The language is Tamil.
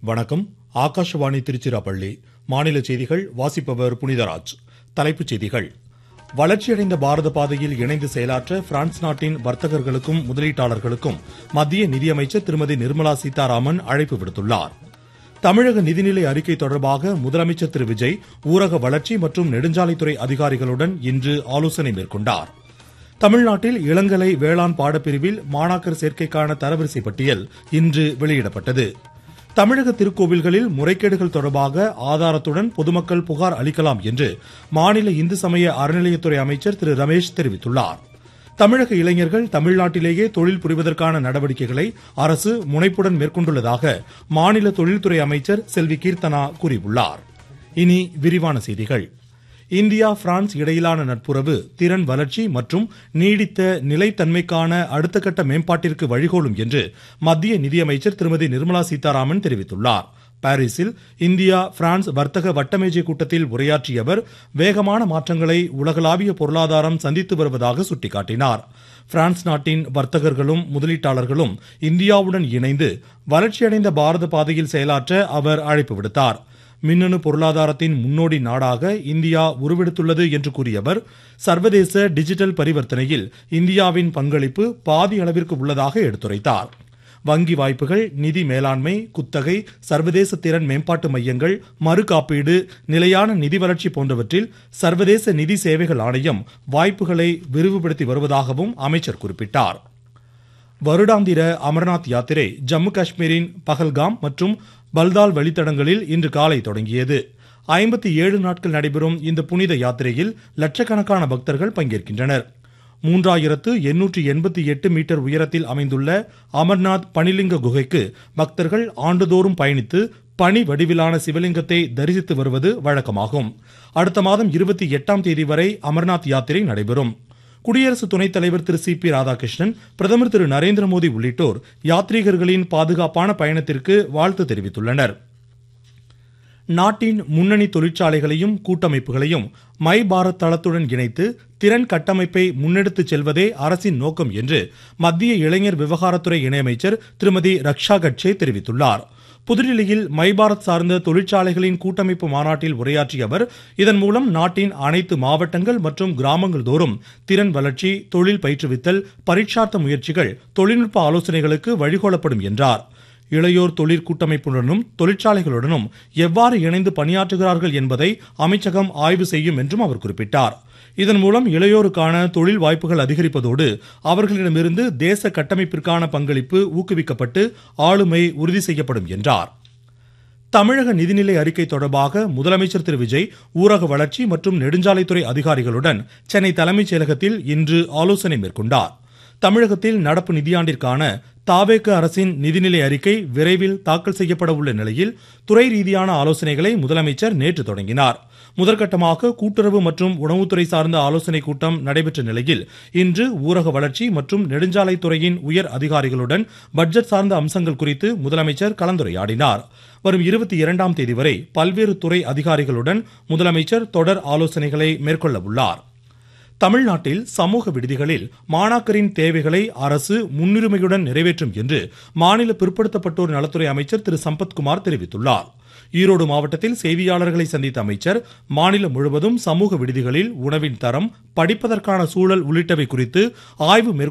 வணக்கம் ஆகாஷவாணி திருச்சிராப்பள்ளி மாநில செய்திகள் வாசிப்பவர் புனிதராஜ் தலைப்புச் செய்திகள் வளர்ச்சியடைந்த பாரத பாதையில் இணைந்து செயலாற்ற பிரான்ஸ் நாட்டின் வர்த்தகர்களுக்கும் முதலீட்டாளர்களுக்கும் மத்திய நிதியமைச்சர் திருமதி நிர்மலா சீதாராமன் அழைப்பு விடுத்துள்ளார் தமிழக நிதிநிலை அறிக்கை தொடர்பாக முதலமைச்சர் திரு விஜய் ஊரக வளர்ச்சி மற்றும் நெடுஞ்சாலைத்துறை அதிகாரிகளுடன் இன்று ஆலோசனை மேற்கொண்டார் தமிழ்நாட்டில் இளங்கலை வேளாண் பாடப்பிரிவில் மாணாக்கர் சேர்க்கைக்கான தரவரிசை பட்டியல் இன்று வெளியிடப்பட்டது தமிழக திருக்கோவில்களில் முறைகேடுகள் தொடர்பாக ஆதாரத்துடன் பொதுமக்கள் புகார் அளிக்கலாம் என்று மாநில இந்து சமய அறநிலையத்துறை அமைச்சர் திரு ரமேஷ் தெரிவித்துள்ளார் தமிழக இளைஞர்கள் தமிழ்நாட்டிலேயே தொழில் புரிவதற்கான நடவடிக்கைகளை அரசு முனைப்புடன் மேற்கொண்டுள்ளதாக மாநில தொழில்துறை அமைச்சர் செல்வி கீர்த்தனா கூறியுள்ளார் இனி விரிவான செய்திகள் இந்தியா பிரான்ஸ் இடையிலான நட்புறவு திறன் வளர்ச்சி மற்றும் நீடித்த நிலைத்தன்மைக்கான அடுத்த கட்ட மேம்பாட்டிற்கு வழிகோலும் என்று மத்திய நிதியமைச்சர் திருமதி நிர்மலா சீதாராமன் தெரிவித்துள்ளார் பாரிஸில் இந்தியா பிரான்ஸ் வர்த்தக வட்டமேஜை கூட்டத்தில் உரையாற்றிய அவர் வேகமான மாற்றங்களை உலகளாவிய பொருளாதாரம் சந்தித்து வருவதாக சுட்டிக்காட்டினார் பிரான்ஸ் நாட்டின் வர்த்தகர்களும் முதலீட்டாளர்களும் இந்தியாவுடன் இணைந்து வளர்ச்சியடைந்த பாரத பாதையில் செயலாற்ற அவர் அழைப்பு விடுத்தார் மின்னணு பொருளாதாரத்தின் முன்னோடி நாடாக இந்தியா உருவெடுத்துள்ளது என்று கூறிய அவர் சர்வதேச டிஜிட்டல் பரிவர்த்தனையில் இந்தியாவின் பங்களிப்பு பாதி அளவிற்கு உள்ளதாக எடுத்துரைத்தார் வங்கி வாய்ப்புகள் நிதி மேலாண்மை குத்தகை சர்வதேச திறன் மேம்பாட்டு மையங்கள் மறு காப்பீடு நிலையான நிதி வளர்ச்சி போன்றவற்றில் சர்வதேச நிதி சேவைகள் ஆணையம் வாய்ப்புகளை விரிவுபடுத்தி வருவதாகவும் அமைச்சர் குறிப்பிட்டார் வருடாந்திர அமர்நாத் யாத்திரை ஜம்மு காஷ்மீரின் பஹல்காம் மற்றும் பல்தால் வழித்தடங்களில் இன்று காலை தொடங்கியது ஐம்பத்தி ஏழு நாட்கள் நடைபெறும் இந்த புனித யாத்திரையில் லட்சக்கணக்கான பக்தர்கள் பங்கேற்கின்றனர் மூன்றாயிரத்து எண்ணூற்று எண்பத்தி எட்டு மீட்டர் உயரத்தில் அமைந்துள்ள அமர்நாத் பனிலிங்க குகைக்கு பக்தர்கள் ஆண்டுதோறும் பயணித்து பனி வடிவிலான சிவலிங்கத்தை தரிசித்து வருவது வழக்கமாகும் அடுத்த மாதம் இருபத்தி எட்டாம் தேதி வரை அமர்நாத் யாத்திரை நடைபெறும் குடியரசு துணைத் தலைவர் திரு சி பி ராதாகிருஷ்ணன் பிரதமர் திரு நரேந்திர மோடி உள்ளிட்டோர் யாத்ரீகர்களின் பாதுகாப்பான பயணத்திற்கு வாழ்த்து தெரிவித்துள்ளனர் நாட்டின் முன்னணி தொழிற்சாலைகளையும் கூட்டமைப்புகளையும் மை பாரத் தளத்துடன் இணைத்து திறன் கட்டமைப்பை முன்னெடுத்துச் செல்வதே அரசின் நோக்கம் என்று மத்திய இளைஞர் விவகாரத்துறை இணையமைச்சர் திருமதி ரக்ஷா கட்சே தெரிவித்துள்ளார் புதுடில்லியில் மை பாரத் சார்ந்த தொழிற்சாலைகளின் கூட்டமைப்பு மாநாட்டில் உரையாற்றிய அவர் இதன் மூலம் நாட்டின் அனைத்து மாவட்டங்கள் மற்றும் கிராமங்கள் தோறும் திறன் வளர்ச்சி தொழில் பயிற்றுவித்தல் பரீட்சார்த்த முயற்சிகள் தொழில்நுட்ப ஆலோசனைகளுக்கு வழிகோலப்படும் என்றார் இளையோர் தொழிற்கூட்டமைப்புடனும் தொழிற்சாலைகளுடனும் எவ்வாறு இணைந்து பணியாற்றுகிறார்கள் என்பதை அமைச்சகம் ஆய்வு செய்யும் என்றும் அவர் குறிப்பிட்டார் இதன் மூலம் இளையோருக்கான தொழில் வாய்ப்புகள் அதிகரிப்பதோடு அவர்களிடமிருந்து தேச கட்டமைப்பிற்கான பங்களிப்பு ஊக்குவிக்கப்பட்டு ஆளுமை உறுதி செய்யப்படும் என்றார் தமிழக நிதிநிலை அறிக்கை தொடர்பாக முதலமைச்சர் திரு விஜய் ஊரக வளர்ச்சி மற்றும் நெடுஞ்சாலைத்துறை அதிகாரிகளுடன் சென்னை தலைமைச் செயலகத்தில் இன்று ஆலோசனை மேற்கொண்டார் தமிழகத்தில் நடப்பு நிதியாண்டிற்கான தாவேக அரசின் நிதிநிலை அறிக்கை விரைவில் தாக்கல் செய்யப்பட உள்ள நிலையில் துறை ரீதியான ஆலோசனைகளை முதலமைச்சர் நேற்று தொடங்கினார் முதற்கட்டமாக கூட்டுறவு மற்றும் உணவுத்துறை சார்ந்த ஆலோசனைக் கூட்டம் நடைபெற்ற நிலையில் இன்று ஊரக வளர்ச்சி மற்றும் நெடுஞ்சாலைத்துறையின் உயர் அதிகாரிகளுடன் பட்ஜெட் சார்ந்த அம்சங்கள் குறித்து முதலமைச்சர் கலந்துரையாடினார் வரும் இருபத்தி இரண்டாம் தேதி வரை பல்வேறு துறை அதிகாரிகளுடன் முதலமைச்சர் தொடர் ஆலோசனைகளை மேற்கொள்ள உள்ளார் தமிழ்நாட்டில் சமூக விடுதிகளில் மாணாக்கரின் தேவைகளை அரசு முன்னுரிமையுடன் நிறைவேற்றும் என்று மாநில பிற்படுத்தப்பட்டோர் நலத்துறை அமைச்சர் திரு சம்பத்குமார் தெரிவித்துள்ளார் ஈரோடு மாவட்டத்தில் செய்தியாளர்களை சந்தித்த அமைச்சர் மாநிலம் முழுவதும் சமூக விடுதிகளில் உணவின் தரம் படிப்பதற்கான சூழல் உள்ளிட்டவை குறித்து ஆய்வு